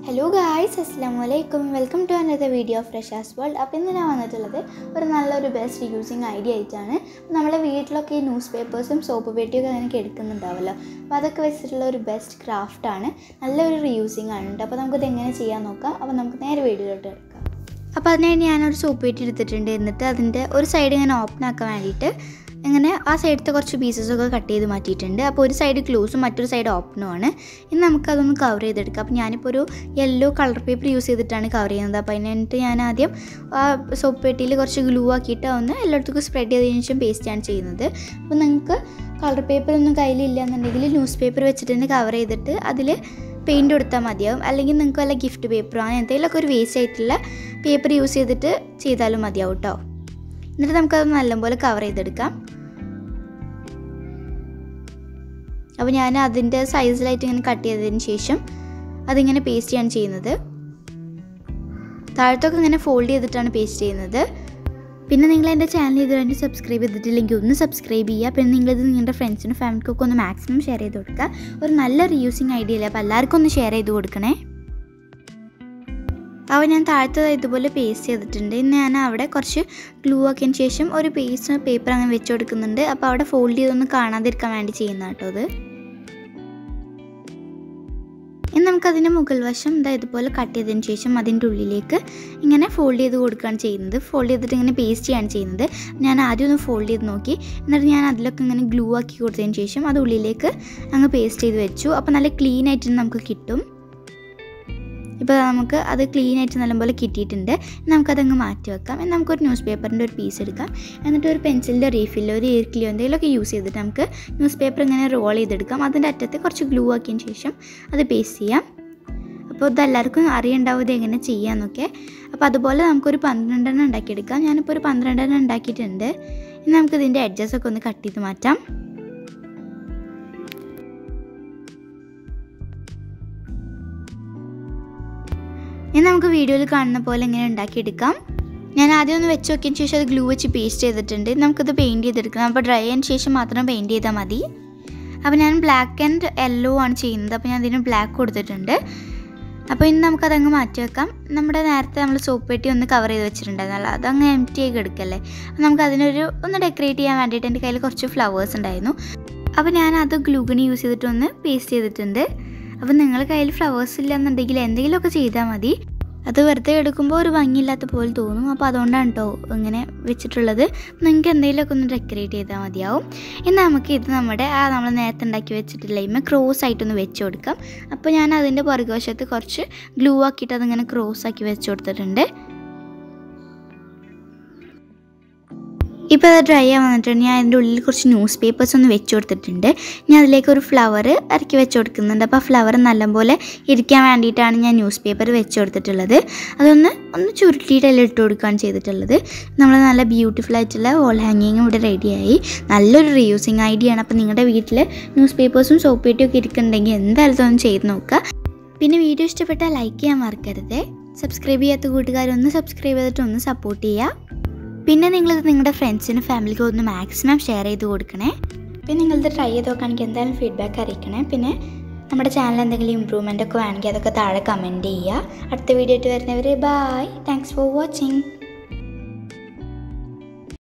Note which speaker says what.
Speaker 1: hello guys അസ്സാം വലൈക്കും welcome to another video of ഫ്രഷാസ് വേൾഡ് അപ്പോൾ ഇന്ന് ഞാൻ വന്നിട്ടുള്ളത് ഒരു നല്ലൊരു ബെസ്റ്റ് യൂസിങ് ഐഡിയ ആയിട്ടാണ് നമ്മളെ വീട്ടിലൊക്കെ ഈ ന്യൂസ് പേപ്പേഴ്സും സോപ്പ് പെട്ടിയൊക്കെ അങ്ങനെ എടുക്കുന്നുണ്ടാവുമല്ലോ അപ്പോൾ അതൊക്കെ വെച്ചിട്ടുള്ള ഒരു ബെസ്റ്റ് ക്രാഫ്റ്റാണ് നല്ലൊരു റീയൂസിങ് ആണ് കേട്ടോ അപ്പോൾ നമുക്കത് എങ്ങനെ ചെയ്യാൻ നോക്കാം അപ്പോൾ നമുക്ക് നേരെ വീഡിയോയിലോട്ട് എടുക്കാം അപ്പോൾ അതിനുവേണ്ടി ഞാനൊരു സോപ്പ് പെട്ടി എടുത്തിട്ടുണ്ട് എന്നിട്ട് അതിൻ്റെ ഒരു സൈഡ് ഇങ്ങനെ ഓപ്പൺ ആക്കാൻ വേണ്ടിയിട്ട് ഇങ്ങനെ ആ സൈഡത്തെ കുറച്ച് പീസസൊക്കെ കട്ട് ചെയ്ത് മാറ്റിയിട്ടുണ്ട് അപ്പോൾ ഒരു സൈഡ് ക്ലോസും മറ്റൊരു സൈഡ് ഓപ്പണുമാണ് ഇനി നമുക്കതൊന്ന് കവർ ചെയ്തെടുക്കാം അപ്പോൾ ഞാനിപ്പോൾ ഒരു യെല്ലോ കളർ പേപ്പർ യൂസ് ചെയ്തിട്ടാണ് കവർ ചെയ്യുന്നത് അപ്പോൾ അതിന് വേണ്ടിയിട്ട് ഞാൻ ആദ്യം ആ സോപ്പ് പെട്ടിയിൽ കുറച്ച് ഗ്ലൂ ആക്കിയിട്ട് ഒന്ന് എല്ലായിടത്തേക്കും സ്പ്രെഡ് ചെയ്തതിന് ശേഷം പേസ്റ്റാണ് ചെയ്യുന്നത് അപ്പോൾ നിങ്ങൾക്ക് കളർ പേപ്പർ ഒന്നും കയ്യിലില്ല എന്നുണ്ടെങ്കിൽ ന്യൂസ് പേപ്പർ വെച്ചിട്ട് തന്നെ കവർ ചെയ്തിട്ട് അതിൽ പെയിൻറ് കൊടുത്താൽ മതിയാവും അല്ലെങ്കിൽ നിങ്ങൾക്ക് വല്ല ഗിഫ്റ്റ് പേപ്പറോ അങ്ങനെ എന്തെങ്കിലുമൊക്കെ ഒരു വേസ്റ്റ് ആയിട്ടുള്ള പേപ്പർ യൂസ് ചെയ്തിട്ട് ചെയ്താലും മതിയാവും കേട്ടോ എന്നിട്ട് നമുക്കത് നല്ലപോലെ കവർ ചെയ്തെടുക്കാം അപ്പോൾ ഞാൻ അതിൻ്റെ സൈസിലായിട്ട് ഇങ്ങനെ കട്ട് ചെയ്തതിന് ശേഷം അതിങ്ങനെ പേസ്റ്റ് ചെയ്യാണ് ചെയ്യുന്നത് താഴത്തൊക്കെ ഇങ്ങനെ ഫോൾഡ് ചെയ്തിട്ടാണ് പേസ്റ്റ് ചെയ്യുന്നത് പിന്നെ നിങ്ങൾ എൻ്റെ ചാനൽ ഇതുവരെ സബ്സ്ക്രൈബ് ചെയ്തിട്ടില്ലെങ്കിൽ ഒന്ന് സബ്സ്ക്രൈബ് ചെയ്യുക പിന്നെ നിങ്ങളിത് നിങ്ങളുടെ ഫ്രണ്ട്സിനും ഫാമിലിക്കൊക്കെ ഒന്ന് മാക്സിമം ഷെയർ ചെയ്ത് കൊടുക്കുക ഒരു നല്ല റീയൂസിങ് ഐഡിയ അല്ലേ അപ്പോൾ എല്ലാവർക്കും ഒന്ന് ഷെയർ ചെയ്ത് കൊടുക്കണേ അപ്പോൾ ഞാൻ താഴത്തത് ഇതുപോലെ പേസ്റ്റ് ചെയ്തിട്ടുണ്ട് ഇന്ന് ഞാൻ അവിടെ കുറച്ച് ഗ്ലൂ ആക്കിയതിന് ശേഷം ഒരു പേസ്റ്റ് പേപ്പർ അങ്ങനെ വെച്ച് കൊടുക്കുന്നുണ്ട് അപ്പോൾ അവിടെ ഫോൾഡ് ചെയ്തൊന്നും കാണാതിരിക്കാൻ വേണ്ടി ചെയ്യുന്ന കേട്ടോ അത് ഇനി നമുക്കതിൻ്റെ മുകൾ വശം ഇതാ ഇതുപോലെ കട്ട് ചെയ്തതിന് ശേഷം അതിൻ്റെ ഉള്ളിലേക്ക് ഇങ്ങനെ ഫോൾഡ് ചെയ്ത് കൊടുക്കുകയാണ് ചെയ്യുന്നത് ഫോൾഡ് ചെയ്തിട്ട് ഇങ്ങനെ പേസ്റ്റ് ചെയ്യാണ് ചെയ്യുന്നത് ഞാൻ ആദ്യം ഒന്ന് ഫോൾഡ് ചെയ്ത് നോക്കി എന്നിട്ട് ഞാൻ അതിലൊക്കെ ഇങ്ങനെ ഗ്ലൂ ആക്കി കൊടുത്തതിന് ശേഷം അത് ഉള്ളിലേക്ക് അങ്ങ് പേസ്റ്റ് ചെയ്ത് വെച്ചു അപ്പോൾ നല്ല ക്ലീൻ ആയിട്ട് നമുക്ക് കിട്ടും ഇപ്പോൾ നമുക്ക് അത് ക്ലീൻ ആയിട്ട് നല്ലപോലെ കിട്ടിയിട്ടുണ്ട് നമുക്കതങ്ങ് മാറ്റി വെക്കാം എന്നാൽ നമുക്കൊരു ന്യൂസ് പേപ്പറിൻ്റെ ഒരു പീസ് എടുക്കാം എന്നിട്ട് ഒരു പെൻസിലിൻ്റെ റീഫില്ലോ ഒരു ഈർക്കിലോ എന്തെങ്കിലുമൊക്കെ യൂസ് ചെയ്തിട്ട് നമുക്ക് ന്യൂസ് പേപ്പർ ഇങ്ങനെ റോൾ ചെയ്തെടുക്കാം അതിൻ്റെ അറ്റത്ത് കുറച്ച് ഗ്ലൂ ആക്കിയതിന് ശേഷം അത് പേസ്റ്റ് ചെയ്യാം അപ്പോൾ ഇതെല്ലാവർക്കും അറിയണ്ടാവും ഇത് എങ്ങനെ ചെയ്യാമെന്നൊക്കെ അപ്പോൾ അതുപോലെ നമുക്കൊരു പന്ത്രണ്ടെണ്ണം ഉണ്ടാക്കിയെടുക്കാം ഞാനിപ്പോൾ ഒരു പന്ത്രണ്ടെണ്ണം ഉണ്ടാക്കിയിട്ടുണ്ട് ഇനി നമുക്കിതിൻ്റെ എഡ്ജസൊക്കെ ഒന്ന് കട്ട് ചെയ്ത് മാറ്റാം ഇനി നമുക്ക് വീഡിയോയിൽ കാണുന്ന പോലെ ഇങ്ങനെ ഉണ്ടാക്കിയെടുക്കാം ഞാൻ ആദ്യം ഒന്ന് വെച്ച് നോക്കിയതിന് ശേഷം അത് ഗ്ലൂ വെച്ച് പേസ്റ്റ് ചെയ്തിട്ടുണ്ട് നമുക്കത് പെയിൻറ്റ് ചെയ്തെടുക്കണം അപ്പോൾ ഡ്രൈ ആയതിന് ശേഷം മാത്രം പെയിൻറ്റ് ചെയ്താൽ മതി അപ്പോൾ ഞാൻ ബ്ലാക്ക് ആൻഡ് യെല്ലോ ആണ് ചെയ്യുന്നത് അപ്പോൾ ഞാൻ അതിന് ബ്ലാക്ക് കൊടുത്തിട്ടുണ്ട് അപ്പോൾ ഇനി നമുക്കതങ്ങ് മാറ്റി വെക്കാം നമ്മുടെ നേരത്തെ നമ്മൾ സോപ്പ് പെട്ടി ഒന്ന് കവർ ചെയ്ത് വെച്ചിട്ടുണ്ടായിരുന്നല്ലോ അതങ്ങ് എം ടി ആയി എടുക്കല്ലേ അപ്പോൾ നമുക്ക് അതിനൊരു ഒന്ന് ഡെക്കറേറ്റ് ചെയ്യാൻ വേണ്ടിയിട്ട് എൻ്റെ കയ്യിൽ കുറച്ച് ഫ്ലവേഴ്സ് ഉണ്ടായിരുന്നു അപ്പോൾ ഞാൻ അത് ഗ്ലൂഗണി യൂസ് ചെയ്തിട്ടൊന്ന് പേസ്റ്റ് ചെയ്തിട്ടുണ്ട് അപ്പോൾ നിങ്ങളുടെ കയ്യിൽ ഫ്ലവേഴ്സ് ഇല്ല എന്നുണ്ടെങ്കിൽ എന്തെങ്കിലുമൊക്കെ ചെയ്താൽ മതി അത് വെറുതെ എടുക്കുമ്പോൾ ഒരു ഭംഗിയില്ലാത്ത പോലെ തോന്നും അപ്പോൾ അതുകൊണ്ടാണ് കേട്ടോ ഇങ്ങനെ വെച്ചിട്ടുള്ളത് നിങ്ങൾക്ക് എന്തെങ്കിലുമൊക്കെ ഒന്ന് ഡെക്കറേറ്റ് ചെയ്താൽ മതിയാവും ഇനി നമുക്ക് ഇത് നമ്മുടെ ആ നമ്മൾ നേരത്തെ ഉണ്ടാക്കി വെച്ചിട്ടില്ല ഇമ്മ ക്രോസ് ആയിട്ടൊന്ന് വെച്ച് കൊടുക്കാം അപ്പോൾ ഞാൻ അതിൻ്റെ പുറകുവശത്ത് കുറച്ച് ഗ്ലൂ ആക്കിയിട്ട് അതിങ്ങനെ ക്രോസ് ആക്കി വെച്ച് കൊടുത്തിട്ടുണ്ട് ഇപ്പോൾ അത് ഡ്രൈ ആയി വന്നിട്ടുണ്ട് ഞാൻ അതിൻ്റെ ഉള്ളിൽ കുറച്ച് ന്യൂസ് പേപ്പേഴ്സ് ഒന്ന് വെച്ച് കൊടുത്തിട്ടുണ്ട് ഞാൻ അതിലേക്ക് ഒരു ഫ്ലവർ ഇറക്കി വെച്ച് കൊടുക്കുന്നുണ്ട് അപ്പോൾ ആ ഫ്ലവർ നല്ലപോലെ ഇരിക്കാൻ വേണ്ടിയിട്ടാണ് ഞാൻ ന്യൂസ് പേപ്പർ വെച്ച് കൊടുത്തിട്ടുള്ളത് അതൊന്ന് ഒന്ന് ചുരുട്ടിയിട്ടല്ല ഇട്ട് കൊടുക്കുകയാണ് ചെയ്തിട്ടുള്ളത് നമ്മൾ നല്ല ബ്യൂട്ടിഫുൾ ആയിട്ടുള്ള വോൾ ഹാങ്ങിങ് ഇവിടെ റെഡിയായി നല്ലൊരു റീയൂസിങ് ഐഡിയ ആണ് അപ്പോൾ നിങ്ങളുടെ വീട്ടിൽ ന്യൂസ് പേപ്പേഴ്സും സോപ്പ് പെട്ടിയും ഒക്കെ ഇരിക്കുന്നുണ്ടെങ്കിൽ എന്തായാലും ഇതൊന്ന് ചെയ്ത് നോക്കുക പിന്നെ വീഡിയോ ഇഷ്ടപ്പെട്ടാൽ ലൈക്ക് ചെയ്യാൻ മറക്കരുത് സബ്സ്ക്രൈബ് ചെയ്യാത്ത കൂട്ടുകാരൊന്ന് സബ്സ്ക്രൈബ് ചെയ്തിട്ട് ഒന്ന് സപ്പോർട്ട് ചെയ്യുക പിന്നെ നിങ്ങളിത് നിങ്ങളുടെ ഫ്രണ്ട്സിനും ഫാമിലിക്കും ഒന്ന് മാക്സിമം ഷെയർ ചെയ്ത് കൊടുക്കണേ പിന്നെ നിങ്ങളിത് ട്രൈ ചെയ്ത് നോക്കുകയാണെങ്കിൽ എന്തായാലും ഫീഡ്ബാക്ക് അറിയിക്കണേ പിന്നെ നമ്മുടെ ചാനൽ എന്തെങ്കിലും ഇമ്പ്രൂവ്മെൻ്റ് ഒക്കെ വേണമെങ്കിൽ അതൊക്കെ താഴെ കമൻറ്റ് ചെയ്യുക അടുത്ത വീഡിയോ ആയിട്ട് വരുന്നവരെ ബായ് താങ്ക്സ് ഫോർ വാച്ചിങ്